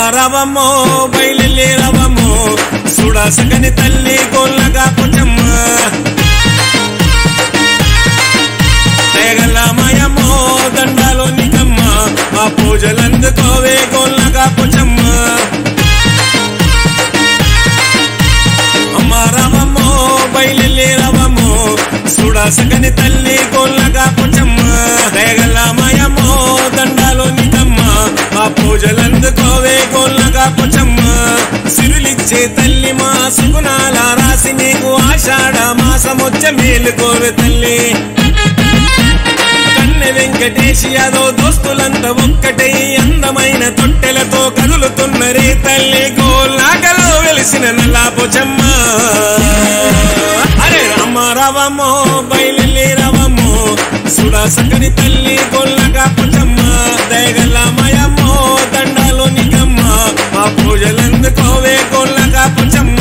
రవమ్మో బయలు రవమ్మో సుడాసకని తల్లి గోల్లగా పొచ్చమ్మ దేగలమయమ్మో దండాలో నికమ్మ ఆ పూజలందుకోవే గోల్లగా పొచ్చమ్మ అమ్మ రవమ్మో బయలు రవమ్మో సుడాసకని తల్లి గోల్లగా పొచ్చమ్మ దేగలమయమ్మో దండాలో నికమ్మ ఆ పూజలందుకోవే గోల్లగా పొచ్చమ్మ సిరులిచ్చే తల్లి మా సుగుణాల రాసి నీకు ఆషాఢ మాసమొచ్చ మేలుకోవే తల్లి కన్నె వెంకటేష్ యాదవ్ దోస్తులంతా ఒక్కటై అందమైన తొట్టెలతో కదులుతున్నరే తల్లి గోలాగలో వెలిసిన నల్లాపోచమ్మ అరే రామ రావమ్మో బయలు రావమ్మో సుడాసకని తల్లి గొల్లగా పొచ్చమ్మ దయగలమయమ్మో దండాలో నిగమ్మ ఆ పూజలందుకోవే గొల్లగా పొచ్చమ్మ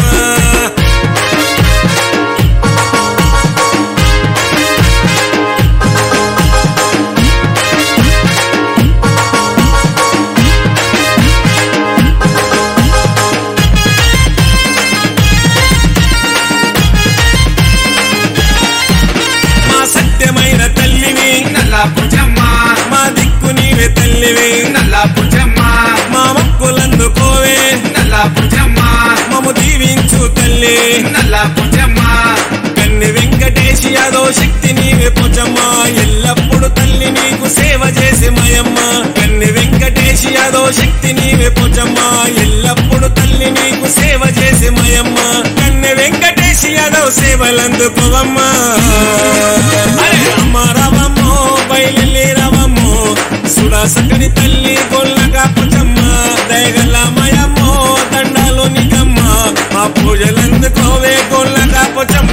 మా సత్యమైన తల్లివి నల్ల పుజమ్మ మా దిక్కు నీవే తల్లివి నల్ల పుజమ్మ మా మొక్కులందుకోవే నల్ల పుజమ్మ మము దీవించు తల్లి నల్ల పుజమ్మ కన్ని వెంకటేష్ యాదవ్ శక్తి నీవే పొచ్చమ్మ ఎల్లప్పుడు తల్లి నీకు సేవ చేసే మయమ్మ కన్ని వెంకటేష్ యాదవ్ శక్తి నీవే పొచ్చమ్మ ఎల్లప్పుడు తల్లి నీకు సేవ చేసే మయమ్మ కన్ని వెంకటేష్ యాదవ్ సేవలందుకోవమ్మా అరే అమ్మ రావమ్మో బయలు రావమ్మో సుడాసకని తల్లి గొల్లగా పొచ్చమ్మ దయగలమయమ్మో దండాలో నిగమ్మ ఆ పూజలందుకోవే గొల్లగా పొచ్చమ్మ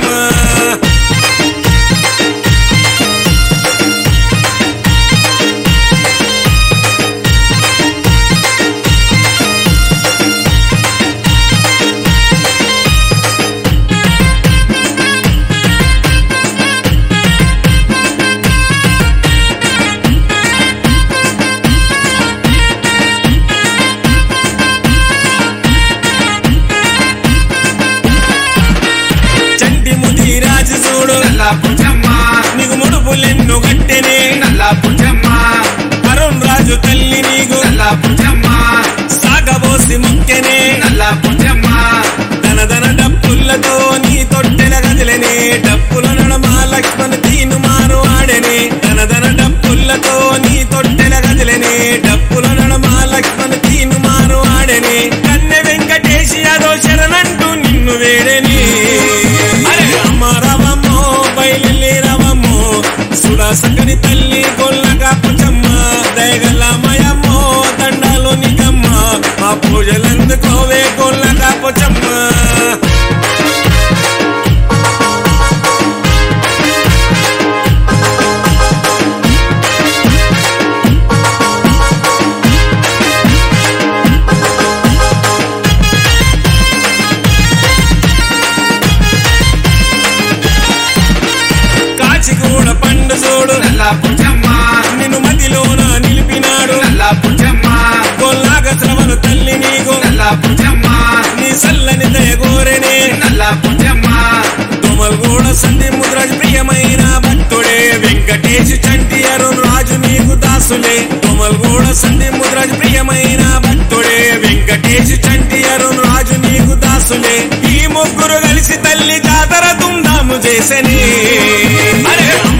చంటి ముది రాజు చూడు నల్ల పుజమ్మ నీకు ముడుపులెన్ను గట్టెనే నల్ల పుజమ్మ అరుణ్ రాజు తల్లి నీకు నల్ల పుజమ్మ సాగబోసి ముక్కెనే నల్ల పుజమ్మ ధన ధన డప్పులతో నీ తొట్టెల గదిలనే డప్పుల నడమ లక్ష్మణ తీను మారు ఆడెనే ధన ధన డప్పులతో నీ తొట్టెల గదిలనే డప్పుల నడమ లక్ష్మణ తీను మారు ఆడెనే కన్నె వెంకటేష్ యాదవ్ శరణంటూ నిన్ను వేడెని అరే రామ రావమ్మో బయలు రావమ్మో సుడాసకని తల్లి గొల్లగా పుచ్చమ్మ దయగలమయమ్మో దండాలో నిగమ్మ ఆ పూజలందుకోవే గొల్లగా పుచ్చమ్మ కాచిగూడ పండు చూడు నల్ల పుజమ్మ నిన్ను మదిలోన నిలిపినాడు నల్ల పుజమ్మ గొల్లాగ శ్రవను తల్లి నీకు నల్ల పుజమ్మ నీ సల్లని దయగోరెనే నల్ల పుజమ్మ తుమల్గూడ సంధి ముద్రాజ్ ప్రియమైన భక్తుడే వెంకటేష్ చంటి అరుణ్ రాజు నీకు దాసులే తుమల్గూడ సంధి ముద్రాజ్ ప్రియమైన భక్తుడే వెంకటేష్ చంటి అరుణ్ రాజు నీకు దాసులే ఈ ముగ్గురు కలిసి తల్లి జాతర దుందాము చేసని అరే